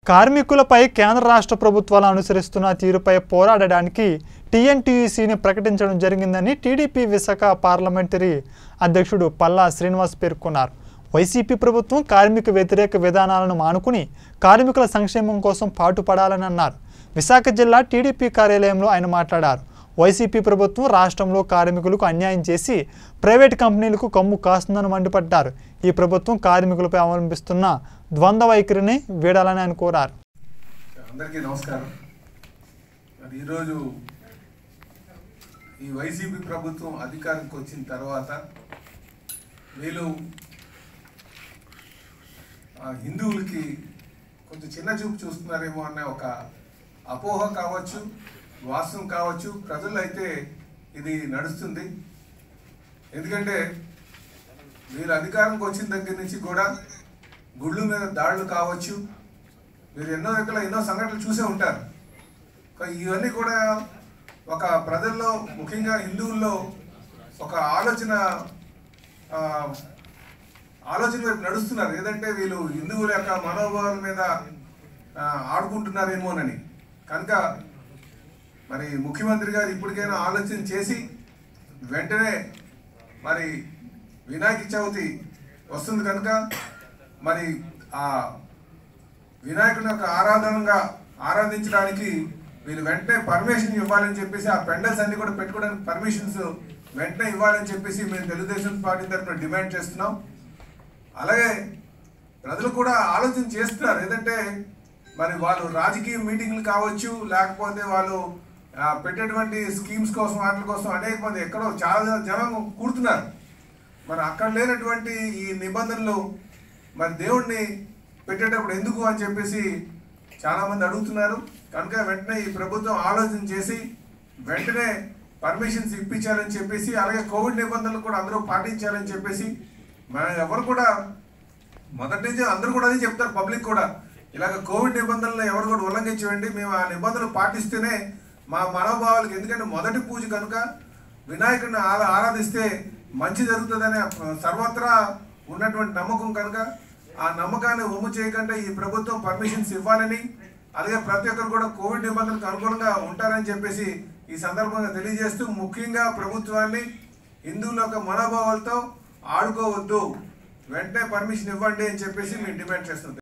కార్మికులపై కేంద్ర రాష్ట్ర ప్రభుత్వాలు అనుసరిస్తున్న తీరుపై పోరాడడానికి టీఎన్టీయూసీని ప్రకటించడం జరిగిందని టీడీపీ విశాఖ పార్లమెంటరీ అధ్యక్షుడు పల్లా శ్రీనివాస్ పేర్కొన్నారు వైసీపీ ప్రభుత్వం కార్మిక వ్యతిరేక విధానాలను మానుకుని కార్మికుల సంక్షేమం కోసం పాటుపడాలని అన్నారు విశాఖ జిల్లా టీడీపీ కార్యాలయంలో ఆయన మాట్లాడారు వైసీపీ ప్రభుత్వం రాష్ట్రంలో కార్మికులకు అన్యాయం చేసి ప్రైవేట్ కంపెనీలకు కమ్ము కాస్తుందని మండిపడ్డారు ఈ ప్రభుత్వం కార్మికులపై అవలంబిస్తున్న ద్వంద్వ వైఖరిని వీడాలని ఆయన కోరారు అందరికీ నమస్కారం మరి ఈరోజు ఈ వైసీపీ ప్రభుత్వం అధికారంకి వచ్చిన తర్వాత వీళ్ళు ఆ, హిందువులకి కొంచెం చిన్న చూపు చూస్తున్నారేమో అనే ఒక అపోహ కావచ్చు వాస్తవం కావచ్చు ప్రజల్లో అయితే ఇది నడుస్తుంది ఎందుకంటే వీళ్ళు అధికారంకి వచ్చిన దగ్గర నుంచి కూడా గుళ్ళు మీద దాడులు కావచ్చు మీరు ఎన్నో రకాల ఎన్నో సంఘటనలు చూసే ఉంటారు కానీ ఇవన్నీ కూడా ఒక ప్రజల్లో ముఖ్యంగా హిందువుల్లో ఒక ఆలోచన ఆ, ఆలోచన వైపు నడుస్తున్నారు ఏదంటే వీళ్ళు హిందువుల యొక్క మనోభావాల మీద ఆ, ఆడుకుంటున్నారేమోనని కనుక మరి ముఖ్యమంత్రి గారు ఇప్పటికైనా ఆలోచన చేసి వెంటనే మరి వినాయక చవితి వస్తుంది కనుక మరి ఆ వినాయకుని యొక్క ఆరాధనగా ఆరాధించడానికి వీళ్ళు వెంటనే పర్మిషన్ ఇవ్వాలని చెప్పేసి ఆ పెండల్స్ అన్ని కూడా పెట్టుకోవడానికి పర్మిషన్స్ వెంటనే ఇవ్వాలని చెప్పేసి మేము తెలుగుదేశం పార్టీ తరఫున డిమాండ్ చేస్తున్నాం అలాగే ప్రజలు కూడా ఆలోచన చేస్తున్నారు ఏదంటే మరి వాళ్ళు రాజకీయ మీటింగ్లు కావచ్చు లేకపోతే వాళ్ళు ఆ, పెట్టేటువంటి స్కీమ్స్ కోసం వాటి కోసం అనేక మంది ఎక్కడో చాలా జనం కూడుతున్నారు మరి అక్కడ లేనటువంటి ఈ నిబంధనలు మరి దేవుణ్ణి పెట్టేటప్పుడు ఎందుకు అని చెప్పేసి చాలా మంది అడుగుతున్నారు కనుక వెంటనే ఈ ప్రభుత్వం ఆలోచన చేసి వెంటనే పర్మిషన్స్ ఇప్పించాలని చెప్పేసి అలాగే కోవిడ్ నిబంధనలు కూడా అందరూ పాటించాలని చెప్పేసి మన ఎవరు కూడా మొదటి నుంచి అందరూ కూడా అదే చెప్తారు పబ్లిక్ కూడా ఇలాగ కోవిడ్ నిబంధనలు ఎవరు కూడా ఉల్లంఘించండి మేము ఆ నిబంధనలు పాటిస్తేనే మా మనోభావాలకు ఎందుకంటే మొదటి పూజ కనుక వినాయకుడిని ఆరా ఆరాధిస్తే మంచి జరుగుతుందనే సర్వత్రా ఉన్నటువంటి నమ్మకం కనుక ఆ నమ్మకాన్ని ఒమ్ము చేయకుండా ఈ ప్రభుత్వం పర్మిషన్స్ ఇవ్వాలని అలాగే ప్రతి ఒక్కరు కూడా కోవిడ్ నిబంధనలకు అనుగుణంగా ఉంటారని చెప్పేసి ఈ సందర్భంగా తెలియజేస్తూ ముఖ్యంగా ప్రభుత్వాన్ని హిందువుల యొక్క మనోభావాలతో ఆడుకోవద్దు వెంటనే పర్మిషన్ ఇవ్వండి అని చెప్పేసి మేము డిమాండ్ చేస్తున్నాం